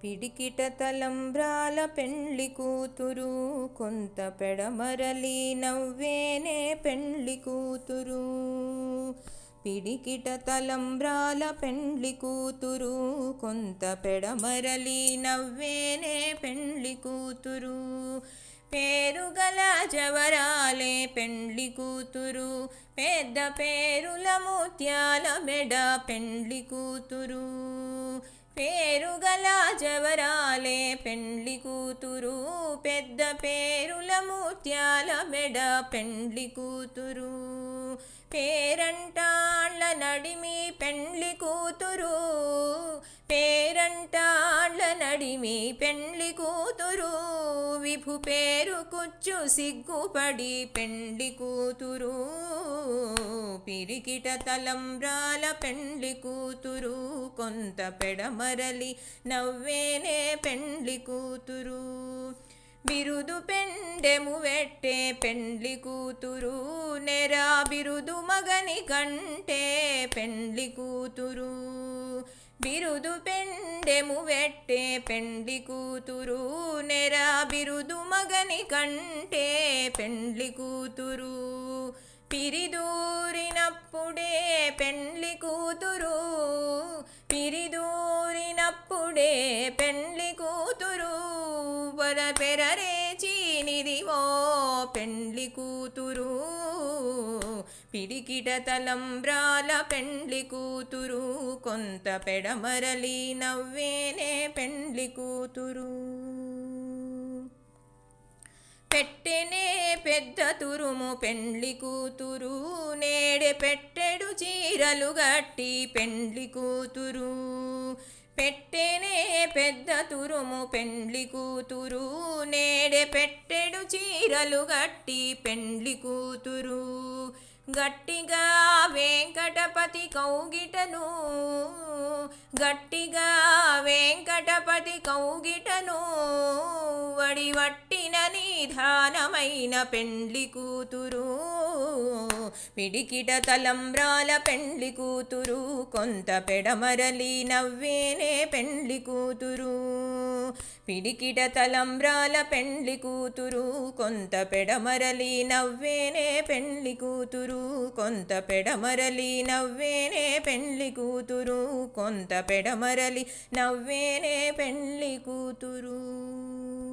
పిడికిట తలంబ్రాల పెండ్లి కూతురు కొంత పెడమరలి నవ్వేనే పెండ్లి కూతురు పిడికిట తలంబ్రాల పెండ్లి కూతురు కొంత పెడమరలి నవ్వేనే పెండ్లి కూతురు పేరుగల జవరాలే పెండ్లి కూతురు పెద్ద పేరుల ముత్యాల మెడ పెండ్లి కూతురు పేరుగల జవరాలే పెండ్లి కూతురు పెద్ద పేరుల ముత్యాల మెడ పెండ్లి కూతురు పేరంటాళ్ళ నడిమి పెండ్లి కూతురు పేరంటాళ్ళ నడిమి పెండ్లి కూతురు విభు పేరు కుచ్చు సిగ్గుపడి పెండ్లి కూతురు పిరికిట తలంబ్రాల పెండ్లి కూతురు కొంత పెడమరలి నవ్వేనే పెండ్లి కూతురు బిరుదు పెండెము వెట్టే పెండ్లి కూతురు నెరా బిరుదు మగని కంటే పెండ్లి కూతురు బిరుదు పెండెము వెట్టే పెండ్లి కూతురు నెరా బిరుదు మగని కంటే పెండ్లి కూతురు పిరిదూరినప్పుడే పెండ్లి కూతురు పిరిదూరినప్పుడే పెండ్లి కూతురు వర పెరరేచీనిదివో పెండ్లి కూతురు పిడికిట తలంబ్రాల పెండ్లి కూతురు కొంత పెడమరలి నవ్వేనే పెండ్లి కూతురు పెట్టెనే పెద్ద తురుము పెండ్లి కూతురు నేడే పెట్టెడు చీరలు గట్టి పెండ్లి కూతురు పెట్టెనే పెద్ద తురుము పెండ్లి కూతురు నేడే పెట్టెడు చీరలు గట్టి పెండ్లి కూతురు గట్టిగా వెంకటపతి కౌగిటను గట్టిగా వెంకటపతి కౌగిటను వడి వట్టిన నిధానమైన పెండ్లి కూతురు పిడికిట తలంబ్రాల పెండ్లి కూతురు కొంత పెడమరలి నవ్వేనే పెండ్లి కూతురు పిడికిట తలంబ్రాల పెండ్లి కూతురు కొంత పెడమరలి నవ్వేనే పెండ్లి కూతురు కొంత పెడమరలి నవ్వేనే పెండ్లి కూతురు కొంత పెడమరలి నవ్వేనే పెండ్లి కూతురు